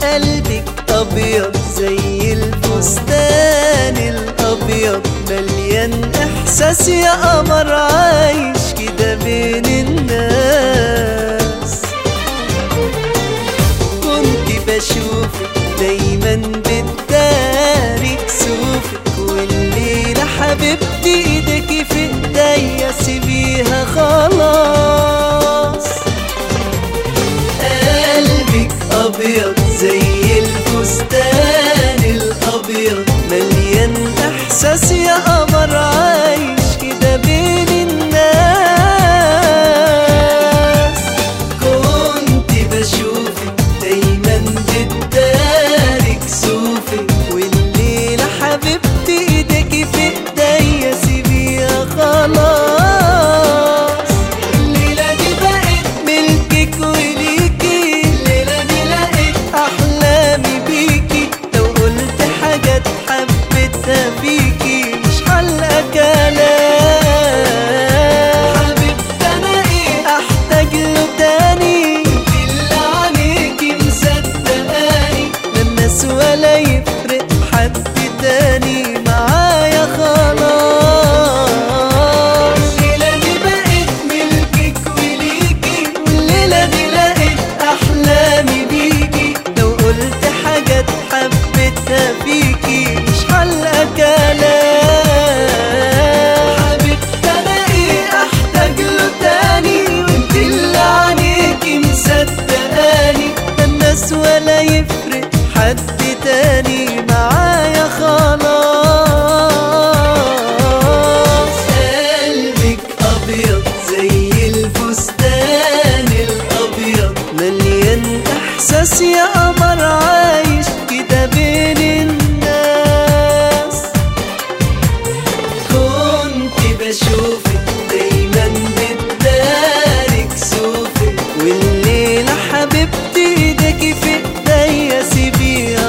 قلبك أبيض زي الفستان الأبيض مليان إحساس يا قمر عايش كده بين الناس كنت بشوفك دايما بتداري كسوفك والليلة حبيبتي ايدك في ايديا سيبيها خلاص قلبك ابيض زي الفستان الابيض مليان احساس يا قمر عايش كده بين الناس كنت بشوفك دايما بتداري كسوفك والليلة حبيبتي ايدك في ايديا سيبيها خلاص الليلة دي بقت ملكك وليكي الليلة دي لقيت أحلامي بيكي لو قلت حاجات حبيتها فيكي مش حلقة كلام حبيبتي أنا إيه أحتاج له تاني اللي عليكي مصدقاني لا الناس ولا يفرق حد تاني معايا خلاص الليلة دي بقت ملكك وليكي والليلة دي لقيت أحلامي بيكي لو قلت حاجات حبيتها فيكي مش حلقة كلام حبيبتي أنا إيه أحتاج له تاني وانت اللي عليكي مصدقاني لا الناس ولا يفرق حد تاني معايا خلاص قلبك أبيض زي الفستان الأبيض مليان إحساس يا قمر عايش كده بين الناس كنت بشوفك دايما بتداري كسوفك والليلة حبيبتي ايدك في ايديا سيبيها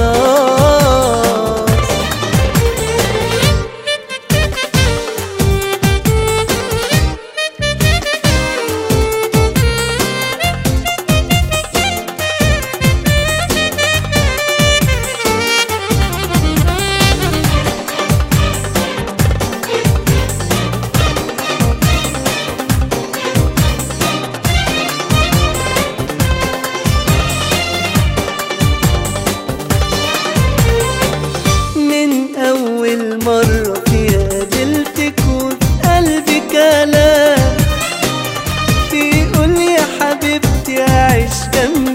خلاص من أول مرة فيها قابلتك وفي قلبي كلام بيقول يا حبيبتي عيش جنبي